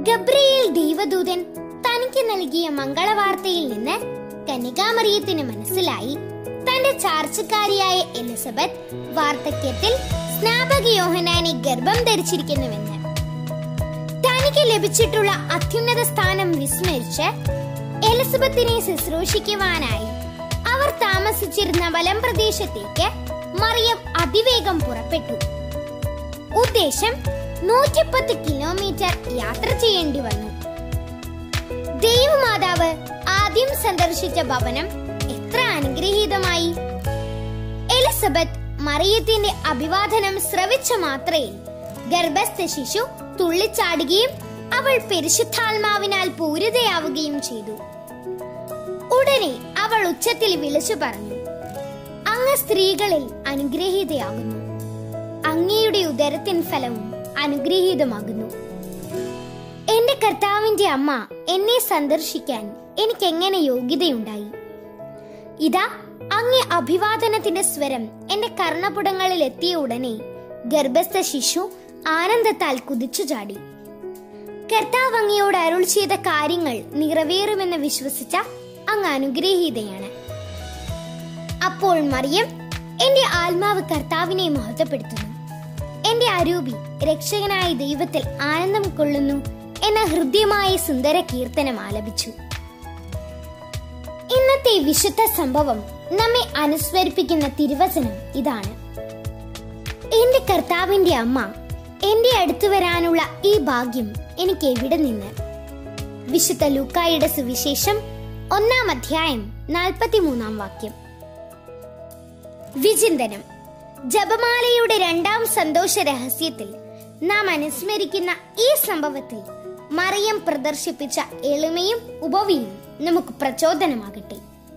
Gabriel ദൈവദൂതൻ തനിക്ക് നൽകിയ മംഗളവാർത്തയിൽ നിന്ന് കന്യകാമറിയത്തിന് മനസ്സിലായി തന്റെ ചാർച്ചക്കാരിയായ എലിസബത്ത് വാർദ്ധക്യത്തിൽ സ്നാപക യോഹനാനെ ഗർഭം ധരിച്ചിരിക്കുന്നുവെന്ന് തനിക്ക് ലഭിച്ചിട്ടുള്ള അത്യുന്നത സ്ഥാനം വിസ്മരിച്ച് എലിസബത്തിനെ ശുശ്രൂഷിക്കുവാനായി അവർ താമസിച്ചിരുന്ന വലം പ്രദേശത്തേക്ക് മറിയം അതിവേഗം പുറപ്പെട്ടു ഉദ്ദേശം നൂറ്റിപ്പത്ത് കിലോമീറ്റർ യാത്ര ചെയ്യേണ്ടി വന്നു ദൈവമാതാവ് ആദ്യം സന്ദർശിച്ച ഭവനം എത്ര അനുഗ്രഹീതമായി എലിസബത്ത് മറിയത്തിന്റെ അഭിവാദനം ശ്രവിച്ച മാത്രയിൽ ഗർഭസ്ഥ ശിശു തുള്ളിച്ചാടുകയും അവൾ പരിശുദ്ധാത്മാവിനാൽ പൂരിതയാവുകയും ചെയ്തു ഉടനെ അവൾ ഉച്ചത്തിൽ വിളിച്ചു പറഞ്ഞു അങ്ങ് സ്ത്രീകളിൽ അനുഗ്രഹീതയാകുന്നു അങ്ങയുടെ ഉദരത്തിൻ ഫലവും അനുഗ്രഹീതമാകുന്നു എന്റെ കർത്താവിന്റെ അമ്മ എന്നെ സന്ദർശിക്കാൻ എനിക്ക് എങ്ങനെ യോഗ്യതയുണ്ടായി ഇതാ അങ്ങേ അഭിവാദനത്തിന്റെ സ്വരം എന്റെ കർണപുടങ്ങളിൽ എത്തിയ ഉടനെ ഗർഭസ്ഥ ശിശു ആനന്ദത്താൽ കുതിച്ചു ചാടി കർത്താവ് അങ്ങയോട് അരുൾ ചെയ്ത കാര്യങ്ങൾ നിറവേറുമെന്ന് വിശ്വസിച്ച അങ്ങ് അനുഗ്രഹീതയാണ് അപ്പോൾ മറിയം എന്റെ ആത്മാവ് കർത്താവിനെ മഹത്വപ്പെടുത്തുന്നു എന്റെ അരൂപി രക്ഷകനായ ദൈവത്തിൽ ആനന്ദം കൊള്ളുന്നു എന്ന ഹൃദ്യമായ സുന്ദര കീർത്തനം ആലപിച്ചു ഇന്നത്തെ വിശുദ്ധ സംഭവം നമ്മെ അനുസ്മരിപ്പിക്കുന്ന തിരുവചനം ഇതാണ് എന്റെ കർത്താവിന്റെ അമ്മ എന്റെ അടുത്ത് വരാനുള്ള ഈ ഭാഗ്യം എനിക്ക് എവിടെ നിന്ന് വിശുദ്ധ ലൂക്കായുടെ സുവിശേഷം ഒന്നാം അധ്യായം നാൽപ്പത്തിമൂന്നാം വാക്യം വിചിന്തനം ജപമാലയുടെ രണ്ടാം സന്തോഷ രഹസ്യത്തിൽ നാം അനുസ്മരിക്കുന്ന ഈ സംഭവത്തിൽ മറിയം പ്രദർശിപ്പിച്ച എളിമയും ഉപവിയും നമുക്ക് പ്രചോദനമാകട്ടെ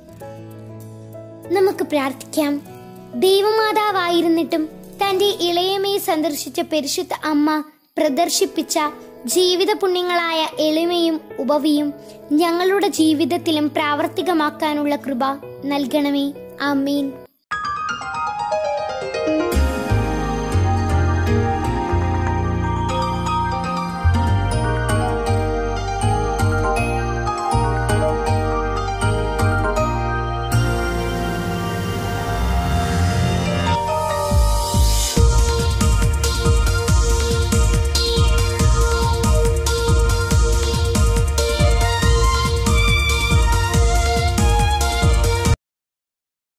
നമുക്ക് പ്രാർത്ഥിക്കാം ദൈവമാതാവായിരുന്നിട്ടും തന്റെ ഇളയമയെ സന്ദർശിച്ച പരിശുദ്ധ അമ്മ പ്രദർശിപ്പിച്ച ജീവിത പുണ്യങ്ങളായ എളിമയും ഉപവിയും ഞങ്ങളുടെ ജീവിതത്തിലും പ്രാവർത്തികമാക്കാനുള്ള കൃപ നൽകണമേ ആമീൻ